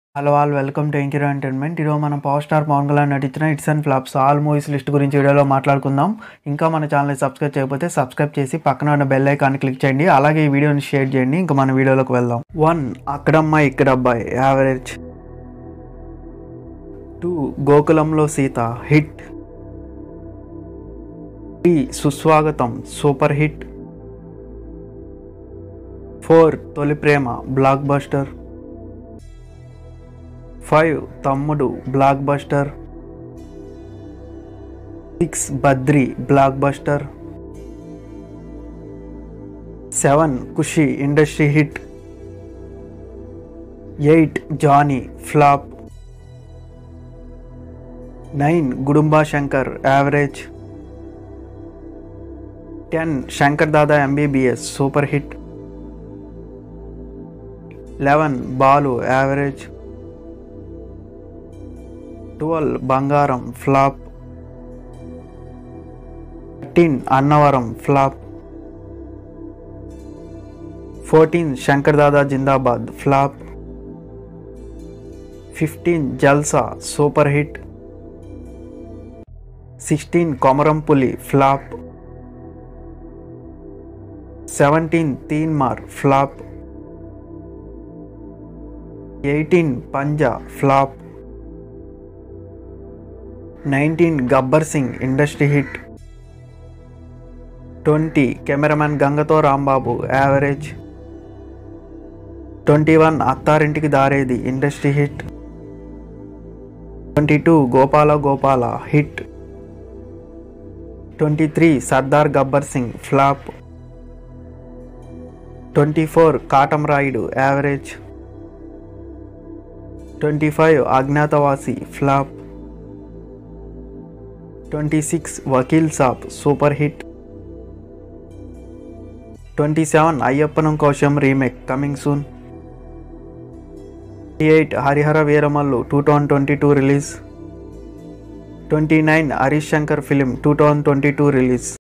hello all welcome to ఎంకిరో entertainment ఈరోజు మనం పవర్ స్టార్ పవన్ కళ్యాణ్ నటించిన hits and flops all movies list గురించి వీడియోలో మాట్లాడుకుందాం ఇంకా మన ఛానల్ సబ్స్క్రైబ్ చేయకపోతే సబ్స్క్రైబ్ చేసి పక్కన ఉన్న బెల్ ఐకాన్ క్లిక్ చేయండి అలాగే ఈ వీడియోని షేర్ చేయండి ఇంకా మన వీడియోలోకి వెళ్దాం వన్ అక్కడమ్మాయి ఇక్కడ అబ్బాయి యావరేజ్ టూ గోకులంలో Seetha hit three Susvagatham super hit four Tholi Prema blockbuster five Thammudu blockbuster six Badri blockbuster seven Kushi industry hit eight Johnny flop nine Gudumba Shankar average ten Shankar Dada MBBS super hit eleven Balu average twelve Bangaram flop thirteen Annavaram flop fourteen Shankar Dada Zindabad flop fifteen Jalsa super hit sixteen Komarampuli flop seventeen Teenmaar flop eighteen Panjaa flop nineteen Gabbar Singh industry hit twenty cameraman గంగతో Rambabu average twenty one Attarintiki Daredi industry hit twenty two Gopala Gopala hit twenty three Sardaar Gabbar Singh flop twenty four Katam Rayudu average twenty five Agnyaathavaasi flop twenty six Vakeel Saab super hit twenty seven Ayyappanum Koshiyum remake coming soon twenty eight Harihara Veeramallu two thousand twenty two release twenty nine Harish Shankar film two thousand twenty two release